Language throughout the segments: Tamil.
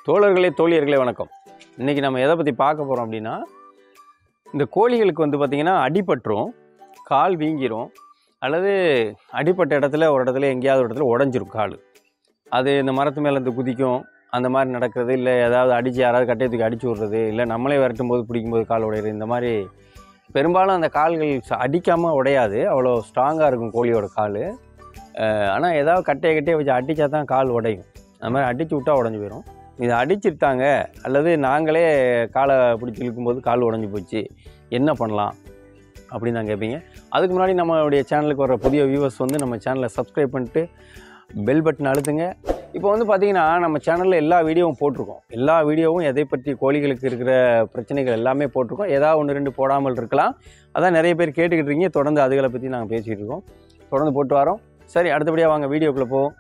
தோழர்களே தோழியர்களே வணக்கம் இன்றைக்கி நம்ம எதை பற்றி பார்க்க போகிறோம் அப்படின்னா இந்த கோழிகளுக்கு வந்து பார்த்திங்கன்னா அடிபட்டுரும் கால் வீங்கிரும் அல்லது அடிப்பட்ட இடத்துல ஒரு இடத்துல எங்கேயாவது ஒரு இடத்துல உடஞ்சிரும் கால் அது இந்த மரத்து மேலே இருந்து குதிக்கும் அந்த மாதிரி நடக்கிறது இல்லை ஏதாவது அடித்து யாராவது கட்டையை தூக்கி அடிச்சு விட்றது இல்லை நம்மளே விரட்டும் போது பிடிக்கும்போது கால் உடையிறது இந்த மாதிரி பெரும்பாலும் அந்த கால்கள் அடிக்காமல் உடையாது அவ்வளோ ஸ்ட்ராங்காக இருக்கும் கோழியோட கால் ஆனால் ஏதாவது கட்டையை கட்டையை வச்சு அடித்தா தான் கால் உடையும் அந்த மாதிரி அடித்து விட்டா உடஞ்சி போயிடும் இதை அடிச்சிருத்தாங்க அல்லது நாங்களே காலை பிடிச்சி இழுக்கும்போது கால் உடஞ்சி போச்சு என்ன பண்ணலாம் அப்படின்னு தான் கேட்பீங்க அதுக்கு முன்னாடி நம்மளுடைய சேனலுக்கு வர புதிய வியூவர்ஸ் வந்து நம்ம சேனலை சப்ஸ்கிரைப் பண்ணிட்டு பெல் பட்டன் அழுத்துங்க இப்போ வந்து பார்த்தீங்கன்னா நம்ம சேனலில் எல்லா வீடியோவும் போட்டிருக்கோம் எல்லா வீடியோவும் எதை பற்றி கோழிகளுக்கு இருக்கிற பிரச்சனைகள் எல்லாமே போட்டிருக்கோம் ஏதாவது ஒன்று ரெண்டு போடாமல் இருக்கலாம் அதான் நிறைய பேர் கேட்டுக்கிட்டு இருக்கீங்க தொடர்ந்து அதுகளை பற்றி நாங்கள் பேசிகிட்டு இருக்கோம் தொடர்ந்து போட்டு வரோம் சரி அடுத்தபடியாக வாங்க வீடியோக்குள்ளே போவோம்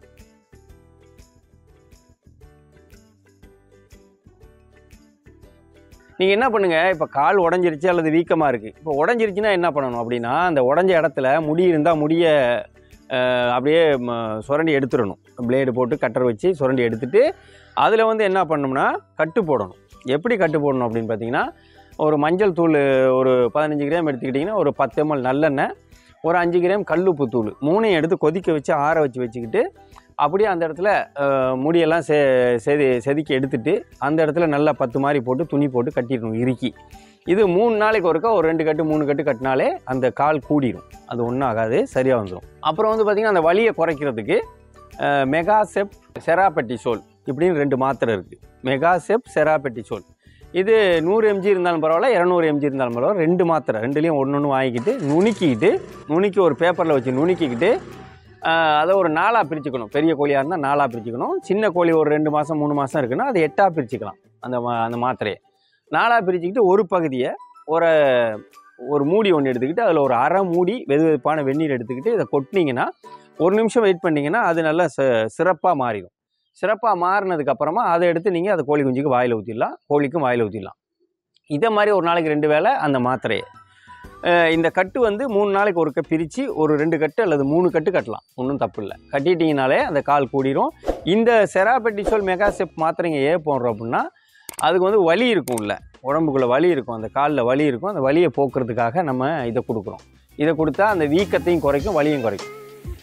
நீங்கள் என்ன பண்ணுங்கள் இப்போ கால் உடஞ்சிருச்சு அல்லது வீக்கமாக இருக்குது இப்போ உடஞ்சிருச்சுன்னா என்ன பண்ணணும் அப்படின்னா அந்த உடஞ்ச இடத்துல முடி இருந்தால் முடிய அஹ், அப்படியே ம, சுரண்டி எடுத்துடணும் பிளேடு போட்டு கட்டர் வச்சு சுரண்டி எடுத்துட்டு அதில் வந்து என்ன பண்ணணும்னா கட்டு போடணும் எப்படி கட்டு போடணும் அப்படின்னு பார்த்தீங்கன்னா ஒரு மஞ்சள் தூள் ஒரு பதினஞ்சு கிராம் எடுத்துக்கிட்டிங்கன்னா ஒரு பத்து எம்எல் நல்லெண்ணெய் ஒரு அஞ்சு கிராம் கல்லுப்பு தூள் மூணையும் எடுத்து கொதிக்க வச்சு ஆற வச்சு வச்சுக்கிட்டு அப்படியே அந்த இடத்துல அஹ், முடியெல்லாம் செ செதி செதுக்கி எடுத்துட்டு அந்த இடத்துல நல்லா பத்து மாதிரி போட்டு துணி போட்டு கட்டிடணும் இறுக்கி இது மூணு நாளைக்கு ஒருக்கா ஒரு ரெண்டு கட்டு மூணு கட்டு கட்டினாலே அந்த கால் கூடிடும் அது ஒன்றும் ஆகாது சரியாக வந்துடும் அப்புறம் வந்து பார்த்திங்கன்னா அந்த வலியை குறைக்கிறதுக்கு அஹ், மெகாசெப் செராபெட்டிசோல் இப்படின்னு ரெண்டு மாத்திரை இருக்குது மெகாசெப் செராபெட்டிசோல் இது நூறு எம்ஜி இருந்தாலும் பரவாயில்ல இரநூறு எம்ஜி இருந்தாலும் பரவாயில்ல ரெண்டு மாத்திரை ரெண்டுலேயும் ஒன்று ஒன்று வாங்கிக்கிட்டு நுணுக்கிக்கிட்டு நுணுக்கி ஒரு பேப்பரில் வச்சு நுணுக்கிக்கிட்டு ஆஹ், அதை ஒரு நாலாக பிரிச்சுக்கணும் பெரிய கோழியாக இருந்தால் நாலாக பிரிச்சுக்கணும் சின்ன கோழி ஒரு ரெண்டு மாதம் மூணு மாதம் இருக்குன்னா அதை எட்டாக பிரிச்சுக்கலாம் அந்த மா- அந்த மாத்திரையை நாலாக பிரிச்சுக்கிட்டு ஒரு பகுதியை ஒரு ஒரு மூடி ஒன்று எடுத்துக்கிட்டு அதில் ஒரு அரை மூடி வெது வெதுப்பான வெந்நீர் எடுத்துக்கிட்டு இதை கொட்டினீங்கன்னா ஒரு நிமிஷம் வெயிட் பண்ணிங்கன்னா அது நல்லா ச சிறப்பாக மாறிடும் சிறப்பாக மாறினதுக்கு அப்புறமா அதை எடுத்து நீங்கள் அதை கோழி குஞ்சுக்கு வாயில் ஊற்றிடலாம் கோழிக்கும் வாயில் ஊற்றிடலாம் இதே மாதிரி ஒரு நாளைக்கு ரெண்டு வேளை அந்த மாத்திரையை அஹ் இந்த கட்டு வந்து மூணு நாளைக்கு ஒருக்க பிரித்து ஒரு ரெண்டு கட்டு அல்லது மூணு கட்டு கட்டலாம் ஒன்றும் தப்பு இல்லை கட்டிட்டீங்கனாலே அந்த கால் கூடிரும் இந்த செராபெட்டிசோல் மெகாசெப் மாத்திரைங்க ஏன் போடுறோம் அப்படின்னா அதுக்கு வந்து வலி இருக்கும்ல உடம்புக்குள்ளே வலி இருக்கும் அந்த காலில் வலி இருக்கும் அந்த வலியை போக்குறதுக்காக நம்ம இதை கொடுக்குறோம் இதை கொடுத்தா அந்த வீக்கத்தையும் குறைக்கும் வலியும் குறைக்கும்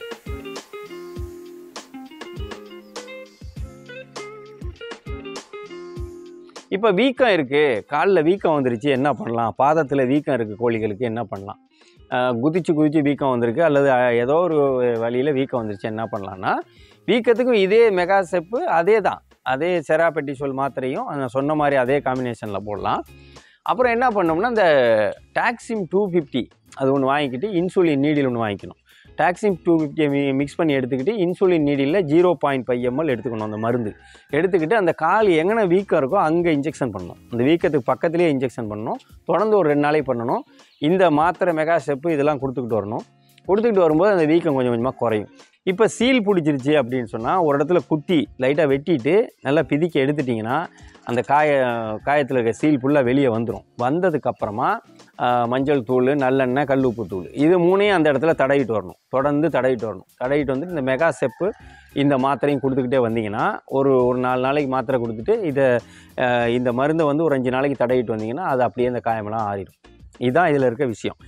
இப்போ வீக்கம் இருக்குது காலில் வீக்கம் வந்துருச்சு என்ன பண்ணலாம் பாதத்தில் வீக்கம் இருக்குது கோழிகளுக்கு என்ன பண்ணலாம் அஹ் குதிச்சு குதிச்சு வீக்கம் வந்திருக்கு அல்லது அஹ், ஏதோ ஒரு வழியில் வீக்கம் வந்துருச்சு என்ன பண்ணலான்னா வீக்கத்துக்கும் இதே மெகா ஸ்டெப்பு அதே தான் அதே செராபெட்டிசோல் மாத்திரையும் நான் சொன்ன மாதிரி அதே காம்பினேஷனில் போடலாம் அப்புறம் என்ன பண்ணோம்னா இந்த டாக்ஸிம் டூ ஃபிஃப்டி அது ஒன்று வாங்கிக்கிட்டு இன்சுலின் நீடில் ஒன்று வாங்கிக்கணும் டாக்ஸிம் டூ ஃபிஃப்டியை மிக்ஸ் பண்ணி எடுத்துக்கிட்டு insulin needle zero point five ML எடுத்துக்கணும் அந்த மருந்து எடுத்துக்கிட்டு அந்த கால் எங்கே வீக்கம் இருக்கோ அங்கே இன்ஜெக்ஷன் பண்ணணும் அந்த வீக்கத்துக்கு பக்கத்துலேயே இன்ஜெக்ஷன் பண்ணணும் தொடர்ந்து ஒரு ரெண்டு நாளைக்கு பண்ணணும் இந்த மாத்திரை மெகா ஸ்டெப்பு இதெல்லாம் கொடுத்துக்கிட்டு வரணும் கொடுத்துக்கிட்டு வரும்போது அந்த வீக்கம் கொஞ்சம் கொஞ்சமாக குறையும் இப்போ சீல் பிடிச்சிருச்சு அப்படின்னு சொன்னால் ஒரு இடத்துல குத்தி லைட்டாக வெட்டிட்டு நல்லா பிதிக்கி எடுத்துட்டிங்கன்னா அந்த காய காயத்தில் இருக்க சீல் ஃபுல்லாக வெளியே வந்துடும் வந்ததுக்கப்புறமா மஞ்சள் தூள் நல்லெண்ணெய் கல்லுப்பு தூள் இது மூணையும் அந்த இடத்துல தடவிட்டு வரணும் தொடர்ந்து தடவிட்டு வரணும் தடவிட்டு வந்துட்டு இந்த மெகா ஸ்டெப்பு இந்த மாத்திரையும் கொடுத்துக்கிட்டே வந்தீங்கன்னா ஒரு ஒரு நாலு நாளைக்கு மாத்திரை கொடுத்துட்டு இதை அஹ், இந்த மருந்தை வந்து ஒரு அஞ்சு நாளைக்கு தடவிட்டு வந்தீங்கன்னா அது அப்படியே அந்த காயமெல்லாம் ஆறிடும் இதுதான் இதில் இருக்க விஷயம்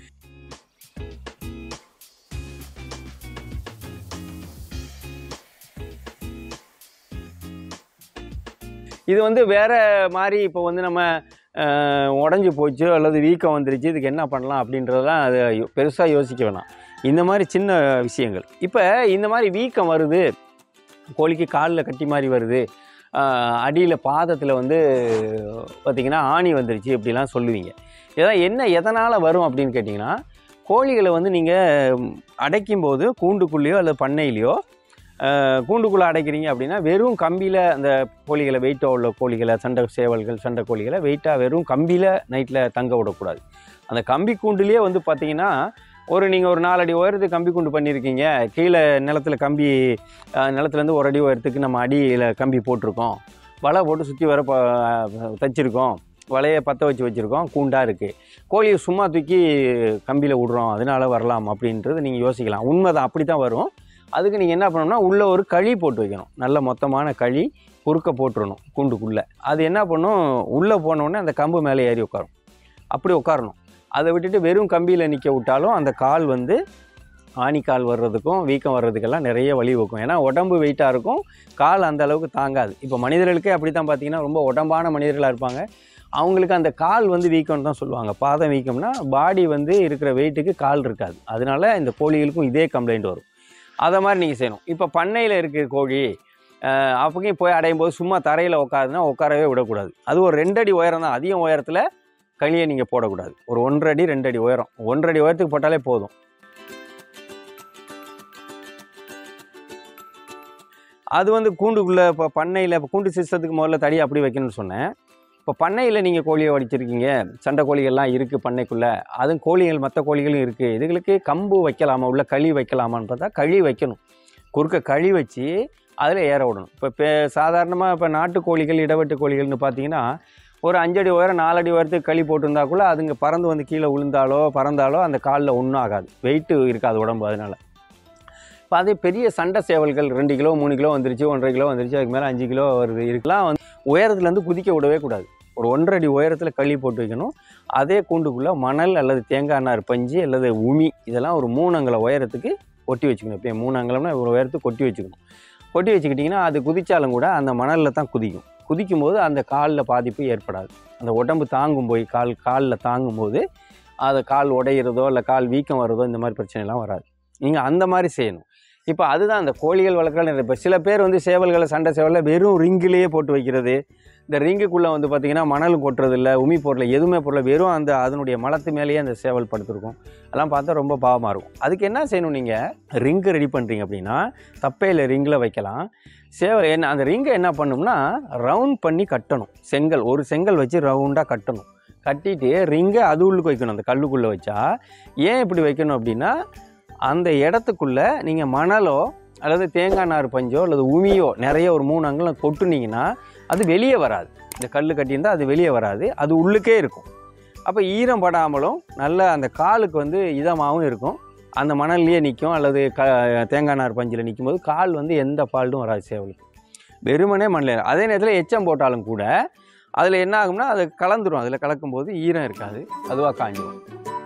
இது வந்து வேற மாதிரி இப்போ வந்து நம்ம உடஞ்சி போச்சு அல்லது வீக்கம் வந்துருச்சு இதுக்கு என்ன பண்ணலாம் அப்படின்றதெல்லாம் அது பெருசாக யோசிக்க வேணாம் இந்த மாதிரி சின்ன விஷயங்கள் இப்போ இந்த மாதிரி வீக்கம் வருது கோழிக்கு காலில் கட்டி மாதிரி வருது அடியில் பாதத்தில் வந்து பார்த்திங்கன்னா ஆணி வந்துருச்சு இப்படிலாம் சொல்லுவீங்க இதெல்லாம் என்ன எதனால் வரும் அப்படின்னு கேட்டிங்கன்னா கோழிகளை வந்து நீங்கள் அடைக்கும்போது கூண்டுக்குள்ளேயோ அல்லது பண்ணையிலையோ அஹ், கூண்டுக்குள்ளே அடைக்கிறீங்க அப்படின்னா வெறும் கம்பியில் அந்த கோழிகளை வெயிட்டாக உள்ள கோழிகளை சண்டை சேவல்கள் சண்டை கோழிகளை வெயிட்டாக வெறும் கம்பியில் நைட்டில் தங்க விடக்கூடாது அந்த கம்பி கூண்டுலேயே வந்து பார்த்தீங்கன்னா ஒரு நீங்கள் ஒரு நாலடி உயரத்துக்கு கம்பி கூண்டு பண்ணியிருக்கீங்க கீழே நிலத்துல கம்பி அஹ், நிலத்துலேருந்து ஒரு அடி உயரத்துக்கு நம்ம அடியில் கம்பி போட்டிருக்கோம் வலை போட்டு சுற்றி வர ப- தச்சிருக்கோம் வலையை பற்ற வச்சு வச்சுருக்கோம் கூண்டாக இருக்குது கோழியை சும்மா தூக்கி கம்பியில் விடுறோம் அதனால வரலாம் அப்படின்றது நீங்கள் யோசிக்கலாம் உண்மைதான் அப்படி தான் வரும் அதுக்கு நீங்கள் என்ன பண்ணணும்னா உள்ளே ஒரு களி போட்டு வைக்கணும் நல்ல மொத்தமான களி குறுக்க போட்டுறணும் கூண்டுக்குள்ளே அது என்ன பண்ணும் உள்ளே போனோடனே அந்த கம்பு மேலே ஏறி உட்காரும் அப்படி உட்காரணும் அதை விட்டுட்டு வெறும் கம்பியில் நிற்க விட்டாலும் அந்த கால் வந்து ஆணிக்கால் வர்றதுக்கும் வீக்கம் வர்றதுக்கெல்லாம் நிறைய வழி வைக்கும் ஏன்னா உடம்பு வெயிட்டாக இருக்கும் கால் அந்த அளவுக்கு தாங்காது இப்போ மனிதர்களுக்கே அப்படி தான் பார்த்தீங்கன்னா ரொம்ப உடம்பான மனிதர்களாக இருப்பாங்க அவங்களுக்கு அந்த கால் வந்து வீக்கம்னு தான் சொல்லுவாங்க பாதம் வீக்கம்னா பாடி வந்து இருக்கிற வெயிட்டுக்கு கால் இருக்காது அதனால இந்த கோழிகளுக்கும் இதே கம்ப்ளைண்ட் வரும் அதை மாதிரி நீங்கள் செய்யணும் இப்போ பண்ணையில் இருக்கிற கோழி அஹ், அப்போயும் போய் அடையும் போது சும்மா தரையில் உட்காருன்னா உட்காரவே விடக்கூடாது அது ஒரு ரெண்டடி உயரம் தான் அதிகம் உயரத்தில் களியை நீங்கள் போடக்கூடாது ஒரு ஒன்றரை அடி ரெண்டு அடி உயரம் ஒன்றரை அடி உயரத்துக்கு போட்டாலே போதும் அது வந்து கூண்டுக்குள்ளே இப்போ பண்ணையில் இப்போ கூண்டு சிஸ்டத்துக்கு முதல்ல தடி அப்படி வைக்கணும்னு சொன்னேன் இப்போ பண்ணையில் நீங்கள் கோழியை வடிச்சிருக்கீங்க சண்டை கோழிகள்லாம் இருக்குது பண்ணைக்குள்ளே அதுவும் கோழிகள் மற்ற கோழிகளும் இருக்குது இதுகளுக்கு கம்பு வைக்கலாமா உள்ள களி வைக்கலாமான்னு பார்த்தா களி வைக்கணும் குறுக்க களி வச்சு அதில் ஏற விடணும் இப்போ இப்போ சாதாரணமாக இப்போ நாட்டு கோழிகள் இடவெட்டு கோழிகள்னு பார்த்தீங்கன்னா ஒரு அஞ்சடி உயரம் நாலடி உயரத்துக்கு களி போட்டிருந்தா கூட அதுங்க பறந்து வந்து கீழே விழுந்தாலோ பறந்தாலோ அந்த காலில் ஒன்றும் ஆகாது வெயிட்டு இருக்காது உடம்பு அதனால் இப்போ அதே பெரிய சண்டை சேவல்கள் ரெண்டு கிலோ மூணு கிலோ வந்துருச்சு ஒன்றரை கிலோ வந்துருச்சு அதுக்கு மேலே அஞ்சு கிலோ வருது இருக்கலாம் வந்து உயரத்துலேருந்து குதிக்க விடவே கூடாது ஒரு ஒன்றரை அடி உயரத்தில் களி போட்டு வைக்கணும் அதே கூண்டுக்குள்ளே மணல் அல்லது தேங்காய் நார் பஞ்சு அல்லது உமி இதெல்லாம் ஒரு மூணு அங்கல உயரத்துக்கு கொட்டி வச்சுக்கணும் இப்போ மூணு அங்கலம்னா ஒரு உயரத்துக்கு கொட்டி வச்சுக்கணும் கொட்டி வச்சுக்கிட்டிங்கன்னா அது குதிச்சாலும் கூட அந்த மணலில் தான் குதிக்கும் குதிக்கும் போது அந்த காலில் பாதிப்பு ஏற்படாது அந்த உடம்பு தாங்கும் போய் கால் காலில் தாங்கும் போது அது கால் உடையிறதோ இல்லை கால் வீக்கம் வர்றதோ இந்த மாதிரி பிரச்சனைலாம் வராது நீங்கள் அந்த மாதிரி செய்யணும் இப்போ அதுதான் அந்த கோழிகள் வளர்க்கலாம் இப்போ சில பேர் வந்து சேவல்களை சண்டை சேவலில் வெறும் ரிங்கிலேயே போட்டு வைக்கிறது இந்த ரிங்குக்குள்ளே வந்து பார்த்திங்கன்னா மணல் கொட்டுறது இல்லை உமி போடல எதுவுமே போடல வெறும் அந்த அதனுடைய மலத்து மேலேயே அந்த சேவல் படுத்திருக்கும் அதெல்லாம் பார்த்தா ரொம்ப பாவமாக இருக்கும் அதுக்கு என்ன செய்யணும் நீங்கள் ரிங்கு ரெடி பண்ணுறீங்க அப்படின்னா தப்பையில் ரிங்கில் வைக்கலாம் சேவல் என்ன அந்த ரிங்கை என்ன பண்ணணும்னா ரவுண்ட் பண்ணி கட்டணும் செங்கல் ஒரு செங்கல் வச்சு ரவுண்டாக கட்டணும் கட்டிட்டு ரிங்கை அது உள்ளுக்கு வைக்கணும் அந்த கல்லுக்குள்ளே வச்சா ஏன் இப்படி வைக்கணும் அப்படின்னா அந்த இடத்துக்குள்ளே நீங்கள் மணலோ அல்லது தேங்காய் நார் பஞ்சோ அல்லது உமியோ நிறைய ஒரு மூணு அங்கலம் கொட்டுனீங்கன்னா அது வெளியே வராது இந்த கல் கட்டியிருந்தால் அது வெளியே வராது அது உள்ளுக்கே இருக்கும் அப்போ ஈரம் படாமலும் நல்ல அந்த காலுக்கு வந்து இதமாகவும் இருக்கும் அந்த மணல்லையே நிற்கும் அல்லது க தேங்காய் நார் பஞ்சில் நிற்கும் போது கால் வந்து எந்த ஃபால்ட்டும் வராது சேவலுக்கு வெறுமனே மண்ணில் அதே நேரத்தில் எச்சம் போட்டாலும் கூட அதில் என்ன ஆகும்னா அது கலந்துரும் அதில் கலக்கும்போது ஈரம் இருக்காது அதுவாக காஞ்சிடும்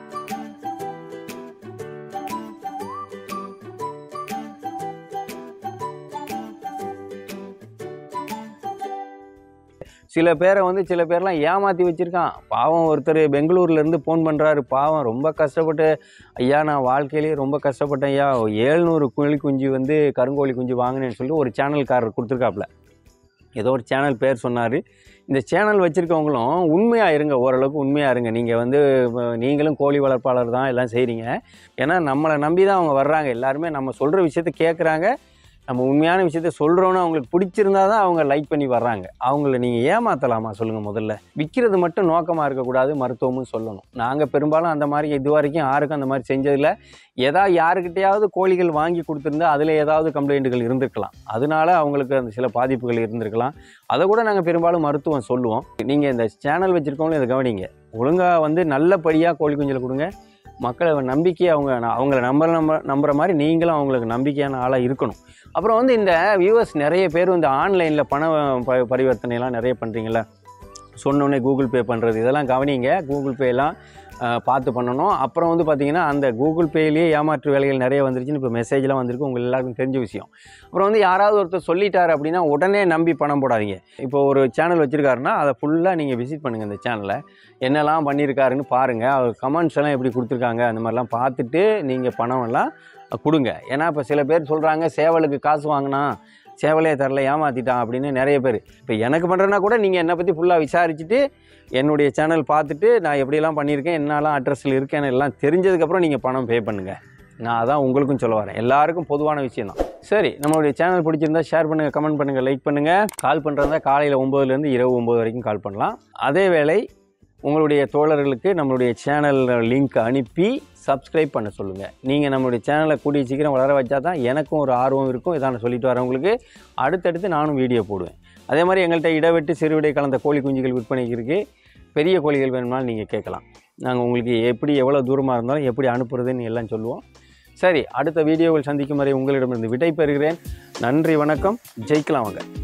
சில பேரை வந்து சில பேர்லாம் ஏமாற்றி வச்சுருக்கான் பாவம் ஒருத்தர் பெங்களூர்லேருந்து ஃபோன் பண்ணுறாரு பாவம் ரொம்ப கஷ்டப்பட்டு ஐயா நான் வாழ்க்கையிலேயே ரொம்ப கஷ்டப்பட்டேன் ஐயா ஏழ்நூறு கோழி குஞ்சு வந்து கருங்கோழி குஞ்சு வாங்கினேன்னு சொல்லிட்டு ஒரு சேனல்காரர் கொடுத்துருக்காப்புல ஏதோ ஒரு சேனல் பேர் சொன்னார் இந்த சேனல் வச்சுருக்கவங்களும் உண்மையாக இருங்க ஓரளவுக்கு உண்மையாக இருங்க நீங்கள் வந்து அஹ், நீங்களும் கோழி வளர்ப்பாளர் தான் எல்லாம் செய்கிறீங்க ஏன்னா நம்மளை நம்பி தான் அவங்க வர்றாங்க எல்லாருமே நம்ம சொல்கிற விஷயத்த கேட்குறாங்க நம்ம உண்மையான விஷயத்த சொல்கிறோன்னு அவங்களுக்கு பிடிச்சிருந்தா தான் அவங்க லைக் பண்ணி வர்றாங்க அவங்கள நீங்கள் ஏமாற்றலாமா சொல்லுங்கள் முதல்ல விற்கிறது மட்டும் நோக்கமாக இருக்கக்கூடாது மருத்துவமும் சொல்லணும் நாங்கள் பெரும்பாலும் அந்த மாதிரி இது வரைக்கும் யாருக்கும் அந்த மாதிரி செஞ்சதில்ல ஏதாவது யாருக்கிட்டையாவது கோழிகள் வாங்கி கொடுத்துருந்தா அதில் ஏதாவது கம்ப்ளைண்ட்டுகள் இருந்திருக்கலாம் அதனால அவங்களுக்கு அந்த சில பாதிப்புகள் இருந்திருக்கலாம் அதை கூட நாங்கள் பெரும்பாலும் மருத்துவம் சொல்லுவோம் நீங்கள் இந்த சேனல் வச்சுருக்கவங்களும் இதை கவனிங்க ஒழுங்காக வந்து நல்லபடியாக கோழி குஞ்சில் கொடுங்க மக்களை நம்பிக்கை அவங்க அவங்கள நம்புற நம்ப நம்புற மாதிரி நீங்களும் அவங்களுக்கு நம்பிக்கையான ஆளாக இருக்கணும் அப்புறம் வந்து இந்த வியூவர்ஸ் நிறைய பேர் வந்து ஆன்லைனில் பண ப பரிவர்த்தனைலாம் நிறைய பண்ணுறீங்களா சொன்னோடனே கூகுள் பே பண்ணுறது இதெல்லாம் கவனிங்க கூகுள் பேலாம் அஹ், பார்த்து பண்ணணும் அப்புறம் வந்து பார்த்திங்கன்னா அந்த கூகுள் பேலேயே ஏமாற்று வேலைகள் நிறைய வந்துருச்சுன்னு இப்போ மெசேஜ்லாம் வந்திருக்கு உங்களுக்கு எல்லாருக்கும் தெரிஞ்ச விஷயம் அப்புறம் வந்து யாராவது ஒருத்தர் சொல்லிட்டாரு அப்படின்னா உடனே நம்பி பணம் போடாதீங்க இப்போ ஒரு சேனல் வச்சுருக்காருன்னா அதை ஃபுல்லாக நீங்கள் விசிட் பண்ணுங்கள் இந்த சேனலை என்னெல்லாம் பண்ணியிருக்காருன்னு பாருங்கள் அவர் கமெண்ட்ஸ் எல்லாம் எப்படி கொடுத்துருக்காங்க அந்த மாதிரிலாம் பார்த்துட்டு நீங்கள் பணம் எல்லாம் கொடுங்க ஏன்னா இப்போ சில பேர் சொல்கிறாங்க சேவலுக்கு காசு வாங்கினா சேவலே தரல ஏமாற்றிட்டான் அப்படின்னு நிறைய பேர் இப்போ எனக்கு பண்ணுறேன்னா கூட நீங்கள் என்னை பற்றி ஃபுல்லாக விசாரிச்சுட்டு என்னுடைய சேனல் பார்த்துட்டு நான் எப்படியெல்லாம் பண்ணியிருக்கேன் என்னெல்லாம் அட்ரஸில் இருக்கேன்னு எல்லாம் தெரிஞ்சதுக்கப்புறம் நீங்கள் பணம் பே பண்ணுங்கள் நான் அதான் உங்களுக்கும் சொல்ல வரேன் எல்லாருக்கும் பொதுவான விஷயம் தான் சரி நம்மளுடைய சேனல் பிடிச்சிருந்தா ஷேர் பண்ணுங்கள் கமெண்ட் பண்ணுங்கள் லைக் பண்ணுங்கள் கால் பண்ணுறதா காலையில் ஒம்போதுலேருந்து இரவு ஒம்பது வரைக்கும் கால் பண்ணலாம் அதே வேளை உங்களுடைய தோழர்களுக்கு நம்மளுடைய சேனல் லிங்க் அனுப்பி சப்ஸ்கிரைப் பண்ண சொல்லுங்கள் நீங்கள் நம்மளுடைய சேனலை கூடிய சீக்கிரம் வளர வச்சா தான் எனக்கும் ஒரு ஆர்வம் இருக்கும் இதான் நான் சொல்லிட்டு வரவங்களுக்கு அடுத்தடுத்து நானும் வீடியோ போடுவேன் அதே மாதிரி எங்கள்கிட்ட இடவெட்டு சிறுவிடை கலந்த கோழி குஞ்சுகள் விற்பனைக்கு இருக்குது பெரிய கோழிகள் வேணும்னாலும் நீங்கள் கேட்கலாம் நாங்கள் உங்களுக்கு எப்படி எவ்வளோ தூரமாக இருந்தாலும் எப்படி அனுப்புறதுன்னு எல்லாம் சொல்லுவோம் சரி அடுத்த வீடியோவில் சந்திக்கும் வரை உங்களிடமிருந்து விடை பெறுகிறேன் நன்றி வணக்கம் ஜெயிக்கலாம் வாங்க